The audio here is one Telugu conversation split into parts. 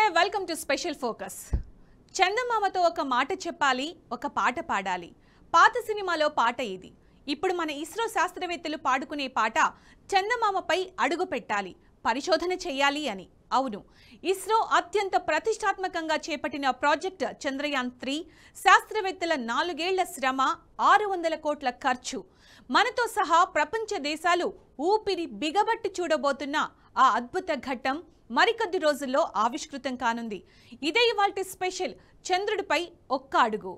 వెల్కమ్ టు స్పెషల్ ఫోకస్ చందమామతో ఒక మాట చెప్పాలి ఒక పాట పాడాలి పాత సినిమాలో పాట ఇది ఇప్పుడు మన ఇస్రో శాస్త్రవేత్తలు పాడుకునే పాట చందమామపై అడుగు పెట్టాలి పరిశోధన చేయాలి అని అవును ఇస్రో అత్యంత ప్రతిష్టాత్మకంగా చేపట్టిన ప్రాజెక్ట్ చంద్రయాన్ త్రీ శాస్త్రవేత్తల నాలుగేళ్ల శ్రమ ఆరు వందల కోట్ల ఖర్చు మనతో సహా ప్రపంచ దేశాలు ఊపిరి బిగబట్టి చూడబోతున్న ఆ అద్భుత ఘట్టం మరికొద్ది రోజుల్లో ఆవిష్కృతం కానుంది ఇదే ఇవాల్టి స్పెషల్ చంద్రుడిపై ఒక్క అడుగు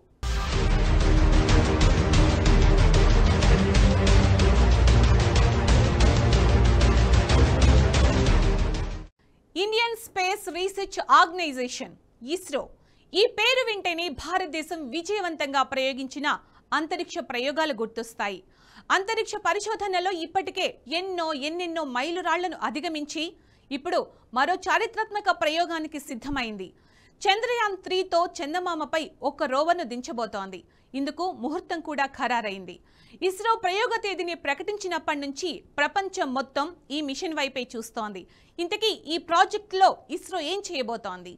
Indian space research organisation ISRO ఈ పేరు వింటేనే భారతదేశం విజయవంతంగా ప్రయోగించిన అంతరిక్ష ప్రయోగాలు గుర్తొస్తాయి అంతరిక్ష పరిశోధనలో ఇప్పటికే ఎన్నో ఎన్నెన్నో మైలురాళ్లను అధిగమించి ఇప్పుడు మరో చారిత్రాత్మక ప్రయోగానికి సిద్ధమైంది చంద్రయాన్ త్రీతో చందమామపై ఒక రోవర్ను దించబోతోంది ఇందుకు ముహూర్తం కూడా ఖరారైంది ఇస్రో ప్రయోగ తేదీని ప్రకటించినప్పటి నుంచి ప్రపంచం మొత్తం ఈ మిషన్ వైపే చూస్తోంది ఇంతకీ ఈ ప్రాజెక్టులో ఇస్రో ఏం చేయబోతోంది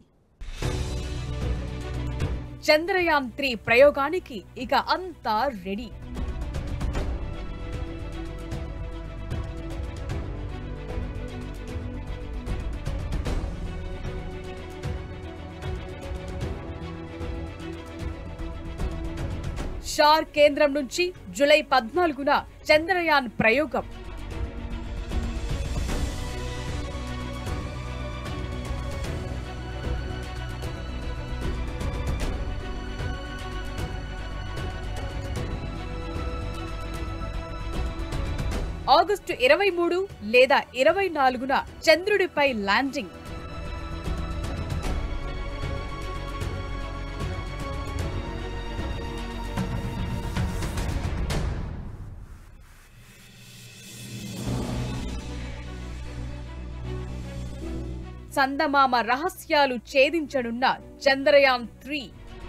చంద్రయాన్ త్రీ ప్రయోగానికి ఇక అంతా రెడీ షార్ కేంద్రం నుంచి జూలై పద్నాలుగున చంద్రయాన్ ప్రయోగం ఆగస్టు ఇరవై మూడు లేదా ఇరవై నాలుగున చంద్రుడిపై ల్యాండింగ్ చందమామ రహస్యాలు ఛేదించనున్న చంద్రయాన్ త్రీ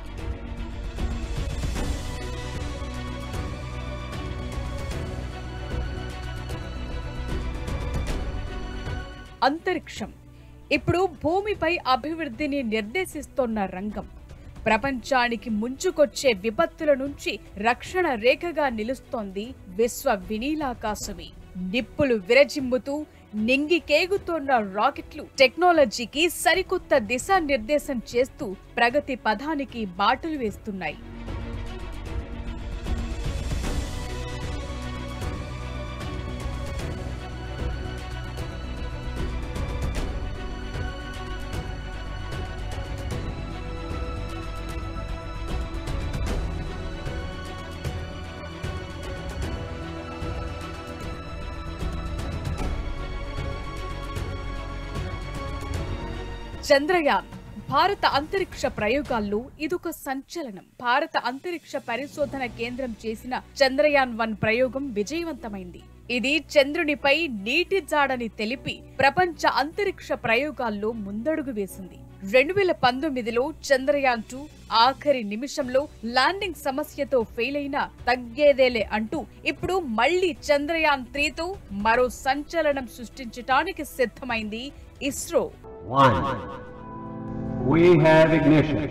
అంతరిక్షం ఇప్పుడు భూమిపై అభివృద్ధిని నిర్దేశిస్తోన్న రంగం ప్రపంచానికి ముంచుకొచ్చే విపత్తుల నుంచి రక్షణ రేఖగా నిలుస్తోంది విశ్వ వినీలాకాశమే నిప్పులు విరజిమ్ముతూ నింగికేగుతోన్న రాకెట్లు టెక్నాలజీకి సరికొత్త దిశానిర్దేశం చేస్తూ ప్రగతి పథానికి బాటలు వేస్తున్నాయి చంద్రయాన్ భారత అంతరిక్ష ప్రయోగాల్లో ఇదొక సంచలనం భారత అంతరిక్ష పరిశోధన కేంద్రం చేసిన చంద్రయాన్ వన్ ప్రయోగం విజయవంతమైంది ఇది చంద్రునిపై నీటి జాడని తెలిపి ప్రపంచ అంతరిక్ష ప్రయోగాల్లో ముందడుగు వేసింది రెండు వేల పంతొమ్మిదిలో చంద్రయాన్ టూ ఆఖరి నిమిషంలో ల్యాండింగ్ సమస్యతో ఫెయిల్ అయినా తగ్గేదేలే అంటూ ఇప్పుడు మళ్లీ చంద్రయాన్ త్రీతో మరో సంచలనం సృష్టించటానికి సిద్ధమైంది ISRO One. We have ignition.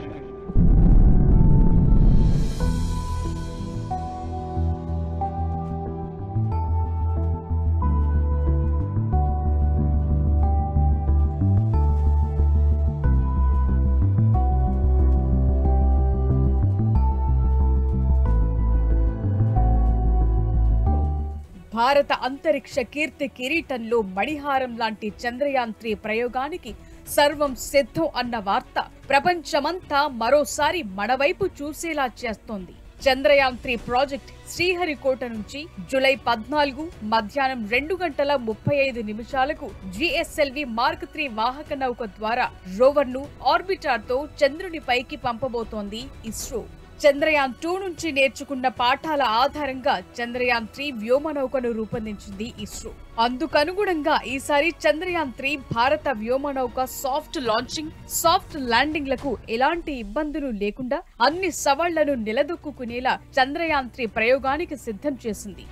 భారత అంతరిక్ష కీర్తి కిరీటంలో మణిహారం లాంటి చంద్రయాన్ త్రీ ప్రయోగానికి సర్వం సిద్ధం అన్న వార్త ప్రపంచమంతా మరోసారి మనవైపు చూసేలా చేస్తోంది చంద్రయాన్ త్రీ ప్రాజెక్ట్ శ్రీహరికోట నుంచి జూలై పద్నాలుగు మధ్యాహ్నం రెండు గంటల ముప్పై ఐదు నిమిషాలకు జిఎస్ఎల్వి మార్క్ త్రీ వాహక నౌక ద్వారా రోవర్ ను ఆర్బిటార్ తో చంద్రునిపైకి పంపబోతోంది ఇస్రో చంద్రయాన్ టూ నుంచి నేర్చుకున్న పాఠాల ఆధారంగా చంద్రయాన్ త్రీ వ్యోమనౌకను రూపొందించింది ఇస్రో అందుకనుగుణంగా ఈసారి చంద్రయాన్ త్రీ భారత వ్యోమనౌక సాఫ్ట్ లాంచింగ్ సాఫ్ట్ ల్యాండింగ్లకు ఎలాంటి ఇబ్బందులు లేకుండా అన్ని సవాళ్లను నిలదొక్కుకునేలా చంద్రయాన్ త్రీ ప్రయోగానికి సిద్ధం చేసింది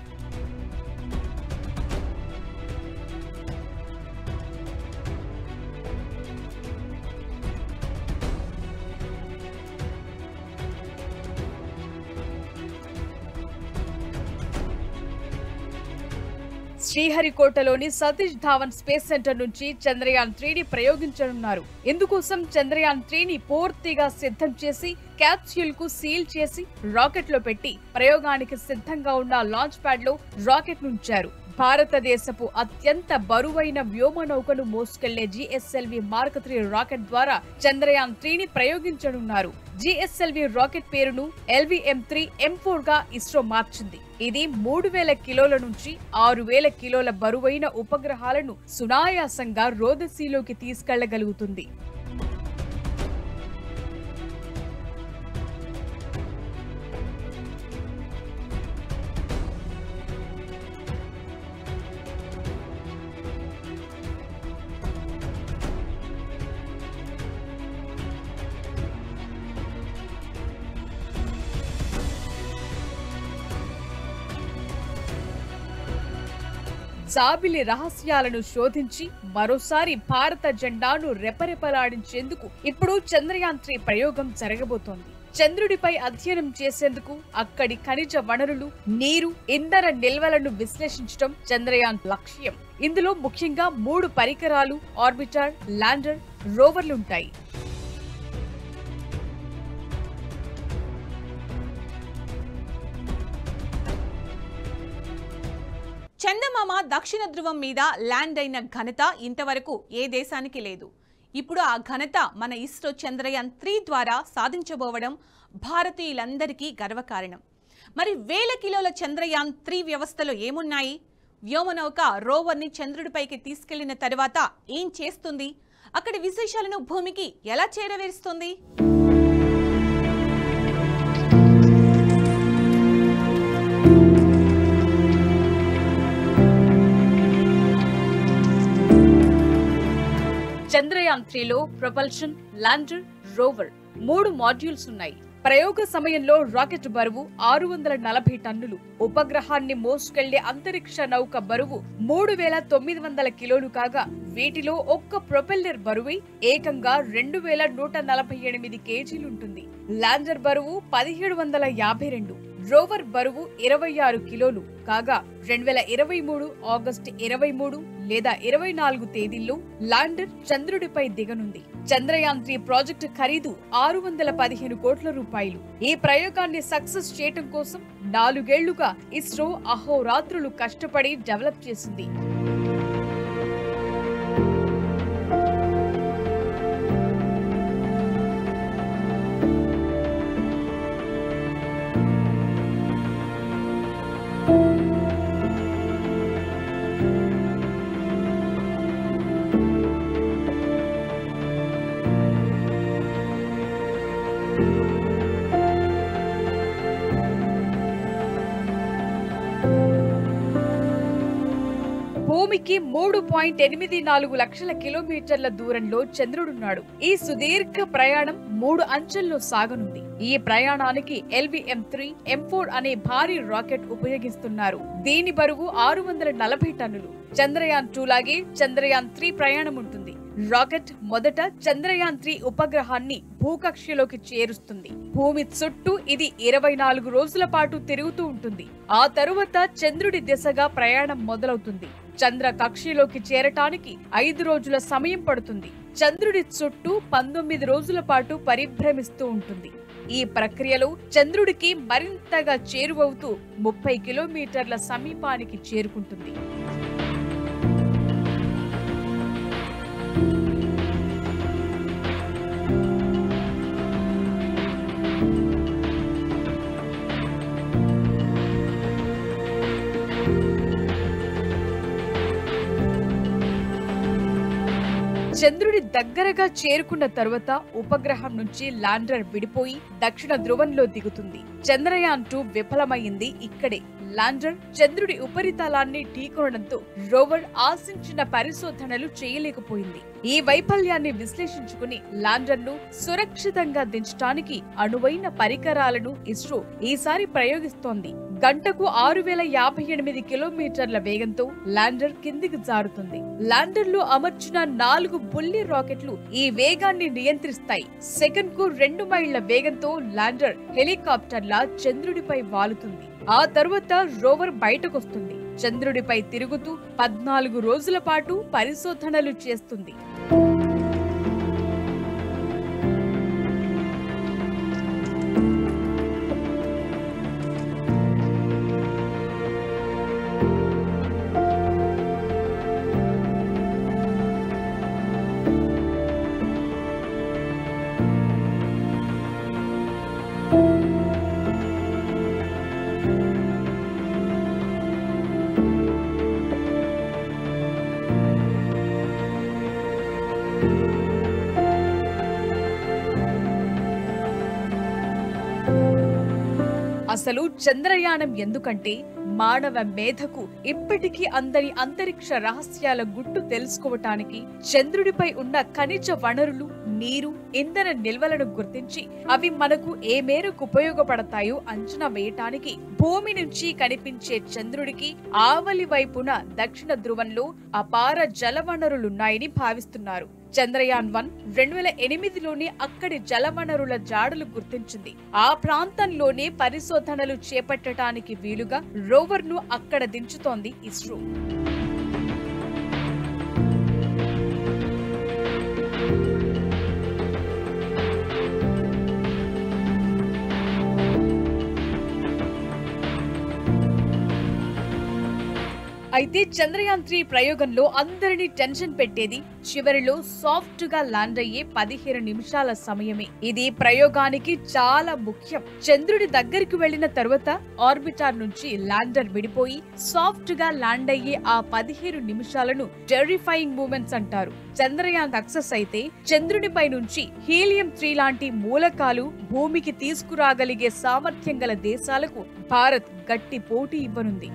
శ్రీహరికోటలోని సతీష్ ధావన్ స్పేస్ సెంటర్ నుంచి చంద్రయాన్ త్రీని ప్రయోగించనున్నారు ఇందుకోసం చంద్రయాన్ త్రీని పూర్తిగా సిద్ధం చేసి క్యాప్స్యూల్ కు సీల్ చేసి రాకెట్ లో పెట్టి ప్రయోగానికి సిద్ధంగా ఉన్న లాంచ్ ప్యాడ్ లో రాకెట్ నుంచారు భారతదేశపు అత్యంత బరువైన వ్యోమ నౌకను మోసుకెళ్లే జిఎస్ఎల్వి మార్క్ త్రీ రాకెట్ ద్వారా చంద్రయాన్ త్రీని ప్రయోగించనున్నారు జిఎస్ఎల్వి రాకెట్ పేరును ఎల్విఎం త్రీ ఎం ఫోర్ గా ఇస్రో మార్చింది ఇది మూడు వేల కిలోల నుంచి ఆరు వేల కిలోల బరువైన ఉపగ్రహాలను సునాయాసంగా రోదసీలోకి తీసుకెళ్లగలుగుతుంది జాబిలి రహస్యాలను శోధించి మరోసారి భారత జెండాను రెపరెపలాడించేందుకు ఇప్పుడు చంద్రయాన్ త్రీ ప్రయోగం జరగబోతోంది చంద్రుడిపై అధ్యయనం చేసేందుకు అక్కడి ఖనిజ వనరులు నీరు ఇంధన నిల్వలను విశ్లేషించడం చంద్రయాన్ లక్ష్యం ఇందులో ముఖ్యంగా మూడు పరికరాలు ఆర్బిటర్ ల్యాండర్ రోవర్లుంటాయి చందమామ దక్షిణ ధ్రువం మీద ల్యాండ్ అయిన ఘనత ఇంతవరకు ఏ దేశానికి లేదు ఇప్పుడు ఆ ఘనత మన ఇస్రో చంద్రయాన్ త్రీ ద్వారా సాధించబోవడం భారతీయులందరికీ గర్వకారణం మరి వేల కిలోల చంద్రయాన్ త్రీ వ్యవస్థలో ఏమున్నాయి వ్యోమనౌక రోవర్ని చంద్రుడిపైకి తీసుకెళ్లిన తర్వాత ఏం చేస్తుంది అక్కడి విశేషాలను భూమికి ఎలా చేరవేరుస్తుంది చంద్రయాన్ త్రీలో ప్రపల్షన్ ల్యాండర్ రోవర్ మూడు మాడ్యూల్స్ ఉన్నాయి ప్రయోగ సమయంలో రాకెట్ బరువు ఆరు వందల నలభై టన్నులు ఉపగ్రహాన్ని మోసుకెళ్లే అంతరిక్ష నౌక బరువు మూడు వేల తొమ్మిది వందల కిలోలు కాగా వీటిలో ఒక్క ప్రొపెల్లర్ బరువు ఏకంగా రెండు వేల నూట నలభై ఎనిమిది కేజీలుంటుంది ల్యాండర్ బరువు పదిహేడు వందల యాభై రెండు రోవర్ బరువు ఇరవై ఆరు కిలోలు కాగా రెండు వేల ఇరవై మూడు ఆగస్టు ఇరవై మూడు లేదా ఇరవై నాలుగు తేదీల్లో ల్యాండర్ చంద్రుడిపై దిగనుంది చంద్రయాన్ త్రీ ప్రాజెక్టు ఖరీదు ఆరు వందల పదిహేను కోట్ల రూపాయలు ఈ ప్రయోగాన్ని సక్సెస్ చేయటం కోసం నాలుగేళ్లుగా ఇస్రో అహోరాత్రులు కష్టపడి డెవలప్ చేసింది భూమికి మూడు పాయింట్ ఎనిమిది నాలుగు లక్షల కిలోమీటర్ల దూరంలో చంద్రుడున్నాడు ఈ సుదీర్ఘ ప్రయాణం మూడు అంచెల్లో సాగనుంది ఈ ప్రయాణానికి ఎల్విఎం త్రీ ఎం ఫోర్ అనే భారీ రాకెట్ ఉపయోగిస్తున్నారు దీని బరువు ఆరు వందల నలభై టన్నులు చంద్రయాన్ టూ లాగే చంద్రయాన్ త్రీ ప్రయాణం ఉంటుంది రాకెట్ మొదట చంద్రయాన్ త్రీ ఉపగ్రహాన్ని భూకక్షలోకి చేరుస్తుంది భూమి చుట్టూ ఇది ఇరవై నాలుగు రోజుల పాటు తిరుగుతూ ఉంటుంది ఆ తరువాత చంద్రుడి దిశగా ప్రయాణం మొదలవుతుంది చంద్ర కక్షలోకి చేరటానికి ఐదు రోజుల సమయం పడుతుంది చంద్రుడి చుట్టూ పంతొమ్మిది రోజుల పాటు పరిభ్రమిస్తూ ఉంటుంది ఈ ప్రక్రియలో చంద్రుడికి మరింతగా చేరువవుతూ ముప్పై కిలోమీటర్ల సమీపానికి చేరుకుంటుంది చంద్రుడి దగ్గరగా చేరుకున్న తరువాత ఉపగ్రహం నుంచి ల్యాండర్ విడిపోయి దక్షిణ ధ్రువంలో దిగుతుంది చంద్రయాన్ టూ విఫలమైంది ఇక్కడే ల్యాండర్ చంద్రుడి ఉపరితలాన్ని ఢీకొనడంతో రోవర్ ఆశించిన పరిశోధనలు చేయలేకపోయింది ఈ వైఫల్యాన్ని విశ్లేషించుకుని ల్యాండర్ ను సురక్షితంగా దించడానికి అనువైన పరికరాలను ఇస్రో ఈసారి ప్రయోగిస్తోంది గంటకు ఆరు వేల యాభై ఎనిమిది కిలోమీటర్ల వేగంతో ల్యాండర్ కిందికి జారుతుంది ల్యాండర్ లో అమర్చిన నాలుగు బుల్లి రాకెట్లు ఈ వేగాన్ని నియంత్రిస్తాయి సెకండ్ కు రెండు మైళ్ల వేగంతో ల్యాండర్ హెలికాప్టర్లా చంద్రుడిపై వాలుతుంది ఆ తరువాత రోవర్ బయటకొస్తుంది చంద్రుడిపై తిరుగుతూ పద్నాలుగు రోజుల పాటు పరిశోధనలు చేస్తుంది అసలు చంద్రయానం ఎందుకంటే మానవ మేధకు ఇప్పటికీ అందని అంతరిక్ష రహస్యాల గుట్టు తెలుసుకోవటానికి చంద్రుడిపై ఉన్న ఖనిజ వనరులు నీరు ఇంధన నిల్వలను గుర్తించి అవి మనకు ఏ మేరకు ఉపయోగపడతాయో అంచనా వేయటానికి భూమి నుంచి కనిపించే చంద్రుడికి ఆవలి వైపున దక్షిణ ధ్రువంలో అపార జలవనరులున్నాయని భావిస్తున్నారు చంద్రయాన్ వన్ రెండు వేల ఎనిమిదిలోనే అక్కడి జలవనరుల జాడలు గుర్తించింది ఆ ప్రాంతంలోనే పరిశోధనలు చేపట్టడానికి వీలుగా రోవర్ ను అక్కడ దించుతోంది ఇస్రో అయితే చంద్రయాన్ త్రీ ప్రయోగంలో అందరినీ టెన్షన్ పెట్టేది చివరిలో సాఫ్ట్ గా ల్యాండ్ అయ్యే పదిహేను నిమిషాల సమయమే ఇది ప్రయోగానికి చాలా ముఖ్యం చంద్రుడి దగ్గరికి వెళ్లిన తరువాత ఆర్బిటార్ నుంచి ల్యాండర్ విడిపోయి సాఫ్ట్ గా ల్యాండ్ అయ్యే ఆ పదిహేను నిమిషాలను టెరిఫైయింగ్ మూమెంట్స్ అంటారు చంద్రయాన్ సక్సెస్ అయితే చంద్రునిపై నుంచి హీలియం త్రీ లాంటి మూలకాలు భూమికి తీసుకురాగలిగే సామర్థ్యం గల దేశాలకు భారత్ గట్టి పోటీ ఇవ్వనుంది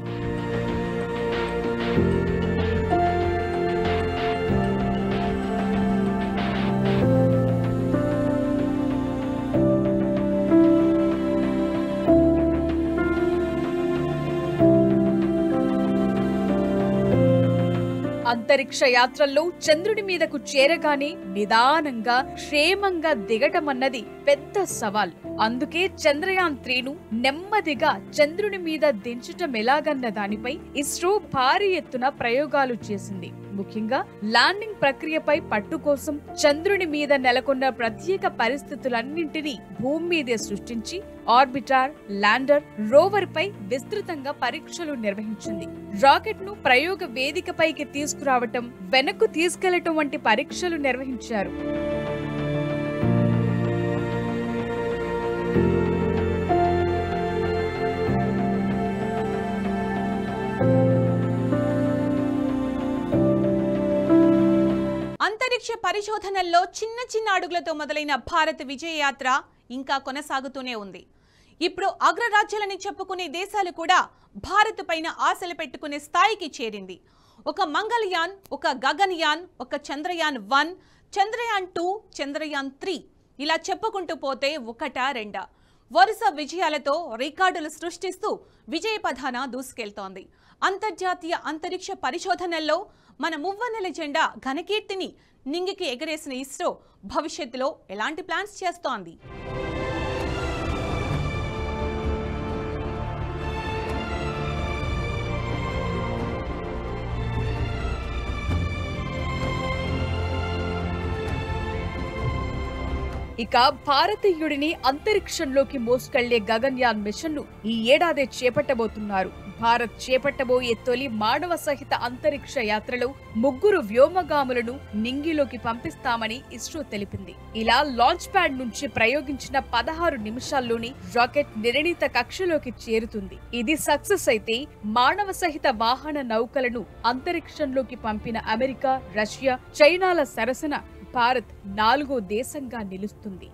అంతరిక్ష యాత్రల్లో చంద్రుడి మీదకు చేరగానే నిదానంగా క్షేమంగా దిగటమన్నది పెద్ద సవాల్ అందుకే చంద్రయాన్ త్రీను నెమ్మదిగా చంద్రుని మీద దించటం ఎలాగన్న దానిపై ఇస్రో భారీ ఎత్తున ప్రయోగాలు చేసింది ముఖ్యంగా ల్యాండింగ్ ప్రక్రియపై పట్టు కోసం చంద్రుని మీద నెలకొన్న ప్రత్యేక పరిస్థితులన్నింటినీ భూమి మీదే సృష్టించి ఆర్బిటార్ ల్యాండర్ రోవర్ పై విస్తృతంగా పరీక్షలు నిర్వహించింది రాకెట్ ను ప్రయోగ వేదికపైకి తీసుకురావటం వెనక్కు తీసుకెళ్లటం వంటి పరీక్షలు నిర్వహించారు అంతరిక్ష పరిశోధనల్లో చిన్న చిన్న అడుగులతో మొదలైన భారత్ విజయ యాత్ర ఇంకా కొనసాగుతూనే ఉంది ఇప్పుడు అగ్రరాజ్యాలని చెప్పుకునే దేశాలు కూడా భారత్ పైన ఆశలు పెట్టుకునే స్థాయికి చేరింది ఒక మంగళయాన్ ఒక గగన్యాన్ ఒక Chandrayaan one Chandrayaan two Chandrayaan three ఇలా చెప్పుకుంటూ పోతే ఒకటా రెండా వరుస విజయాలతో రికార్డులు సృష్టిస్తూ విజయ పథాన దూసుకెళ్తోంది అంతర్జాతీయ అంతరిక్ష పరిశోధనల్లో మన మువ్వన్నెల జెండా ఘనకీర్తిని నింగికి ఎగరేసిన ఇస్రో భవిష్యత్తులో ఎలాంటి ప్లాన్స్ చేస్తోంది ఇక భారతీయుడిని అంతరిక్షంలోకి మోసుకెళ్లే గగన్యాన్ మిషన్ ను ఈ ఏడాది చేపట్టబోతున్నారు భారత్ చేపట్టబోయే తొలి మానవ సహిత అంతరిక్ష యాత్రలో ముగ్గురు వ్యోమగాములను నింగిలోకి పంపిస్తామని ఇస్రో తెలిపింది ఇలా లాంచ్ ప్యాడ్ నుంచి ప్రయోగించిన పదహారు నిమిషాల్లోనే రాకెట్ నిర్ణీత కక్షలోకి చేరుతుంది ఇది సక్సెస్ అయితే మానవ సహిత వాహన నౌకలను అంతరిక్షంలోకి పంపిన అమెరికా రష్యా చైనాల సరసన భారత్ నాలుగో దేశంగా నిలుస్తుంది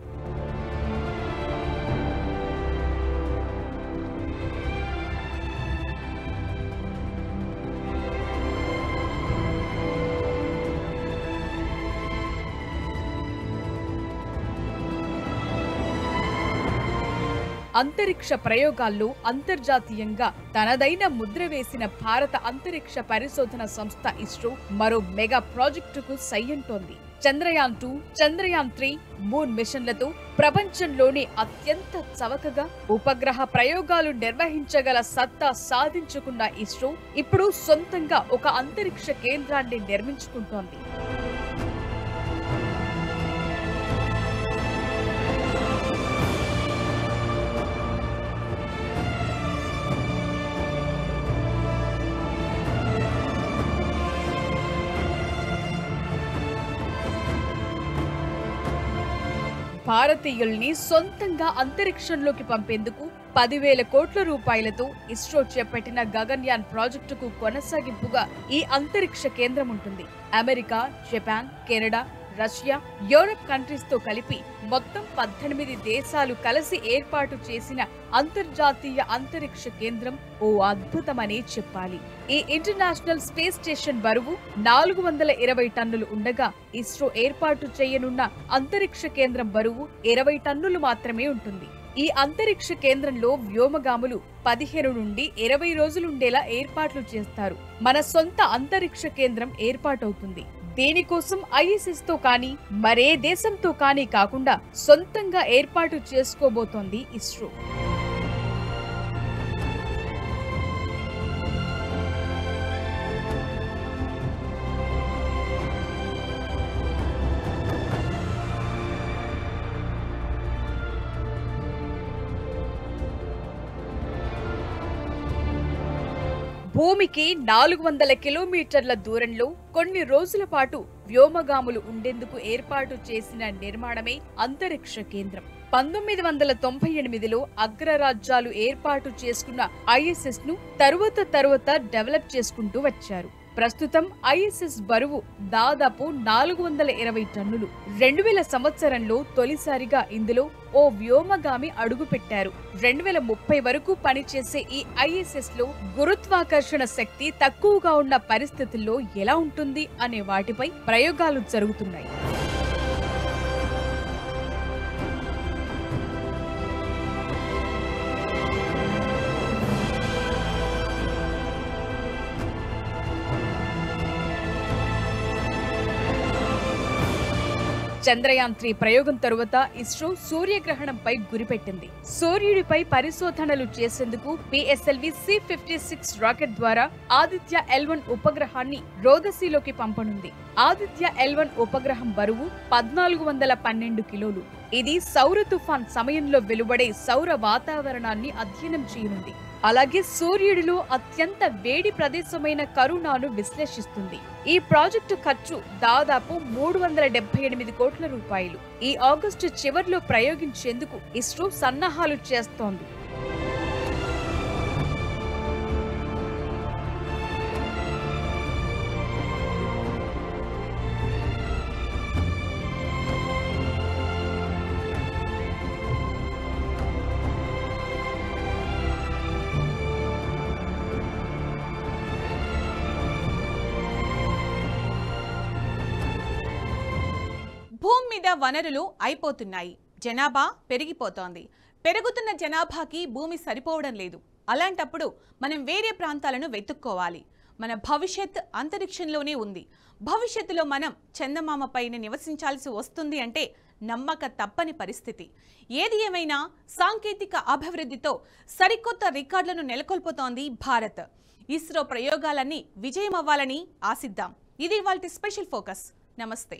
అంతరిక్ష ప్రయోగాల్లో అంతర్జాతీయంగా తనదైన ముద్ర వేసిన భారత అంతరిక్ష పరిశోధన సంస్థ ఇస్రో మరో మెగా ప్రాజెక్టుకు సై అంటోంది Chandrayaan two Chandrayaan three moon మిషన్లతో ప్రపంచంలోనే అత్యంత చవకగా ఉపగ్రహ ప్రయోగాలు నిర్వహించగల సత్తా సాధించుకున్న ఇస్రో ఇప్పుడు సొంతంగా ఒక అంతరిక్ష కేంద్రాన్ని నిర్మించుకుంటోంది భారతీయుల్ని సొంతంగా అంతరిక్షంలోకి పంపేందుకు పదివేల కోట్ల రూపాయలతో ఇస్రో చేపట్టిన గగన్యాన్ ప్రాజెక్టుకు కొనసాగింపుగా ఈ అంతరిక్ష కేంద్రం ఉంటుంది America Japan Canada Russia Europe countries తో కలిపి మొత్తం పద్దెనిమిది దేశాలు కలిసి ఏర్పాటు చేసిన అంతర్జాతీయ అంతరిక్ష కేంద్రం ఓ అద్భుతమనే చెప్పాలి ఈ ఇంటర్నేషనల్ స్పేస్ స్టేషన్ బరువు నాలుగు వందల ఇరవై టన్నులు ఉండగా ఇస్రో ఏర్పాటు చేయనున్న అంతరిక్ష కేంద్రం బరువు ఇరవై టన్నులు మాత్రమే ఉంటుంది ఈ అంతరిక్ష కేంద్రంలో వ్యోమగాములు పదిహేను నుండి ఇరవై రోజులుండేలా ఏర్పాట్లు చేస్తారు మన సొంత అంతరిక్ష కేంద్రం ఏర్పాటవుతుంది దీనికోసం ఐఎస్ఎస్ తో కానీ మరే దేశంతో కానీ కాకుండా సొంతంగా ఏర్పాటు చేసుకోబోతోంది ఇస్రో భూమికి నాలుగు వందల కిలోమీటర్ల దూరంలో కొన్ని రోజుల పాటు వ్యోమగాములు ఉండేందుకు ఏర్పాటు చేసిన నిర్మాణమే అంతరిక్ష కేంద్రం పంతొమ్మిది వందల తొంభై ఎనిమిదిలో అగ్రరాజ్యాలు ఏర్పాటు చేసుకున్న ఐఎస్ఎస్ ను తరువాత తరువాత డెవలప్ చేసుకుంటూ వచ్చారు ప్రస్తుతం ఐఎస్ఎస్ బరువు దాదాపు నాలుగు వందల ఇరవై టన్నులు రెండు వేల సంవత్సరంలో తొలిసారిగా ఇందులో ఓ వ్యోమగామి అడుగుపెట్టారు రెండు వేల ముప్పై వరకు పనిచేసే ఈ ఐఎస్ఎస్ లో గురుత్వాకర్షణ శక్తి తక్కువగా ఉన్న పరిస్థితుల్లో ఎలా ఉంటుంది అనే వాటిపై ప్రయోగాలు జరుగుతున్నాయి చంద్రయాన్ త్రీ ప్రయోగం తరువాత ఇస్రో సూర్యగ్రహణంపై గురిపెట్టింది సూర్యుడిపై పరిశోధనలు చేసేందుకు PSLV C fifty six rocket ద్వారా ఆదిత్య ఎల్ వన్ ఉపగ్రహాన్ని రోదసీలోకి పంపనుంది ఆదిత్య ఎల్ వన్ ఉపగ్రహం బరువు పద్నాలుగు వందల పన్నెండు కిలోలు ఇది సౌర తుఫాన్ సమయంలో వెలువడే సౌర వాతావరణాన్ని అధ్యయనం చేయనుంది అలాగే సూర్యుడిలో అత్యంత వేడి ప్రదేశమైన కరుణాను విశ్లేషిస్తుంది ఈ ప్రాజెక్టు ఖర్చు దాదాపు మూడు వందల డెబ్బై ఎనిమిది కోట్ల రూపాయలు ఈ ఆగస్టు చివర్లో ప్రయోగించేందుకు ఇస్రో సన్నాహాలు చేస్తోంది భూమి మీద వనరులు అయిపోతున్నాయి జనాభా పెరిగిపోతోంది పెరుగుతున్న జనాభాకి భూమి సరిపోవడం లేదు అలాంటప్పుడు మనం వేరే ప్రాంతాలను వెతుక్కోవాలి మన భవిష్యత్ అంతరిక్షంలోనే ఉంది భవిష్యత్తులో మనం చందమామ పైన నివసించాల్సి వస్తుంది అంటే నమ్మక తప్పని పరిస్థితి ఏది ఏమైనా సాంకేతిక అభివృద్ధితో సరికొత్త రికార్డులను నెలకొల్పుతోంది భారత్ ఇస్రో ప్రయోగాలన్నీ విజయమవ్వాలని ఆశిద్దాం ఇది వాళ్ళ స్పెషల్ ఫోకస్ నమస్తే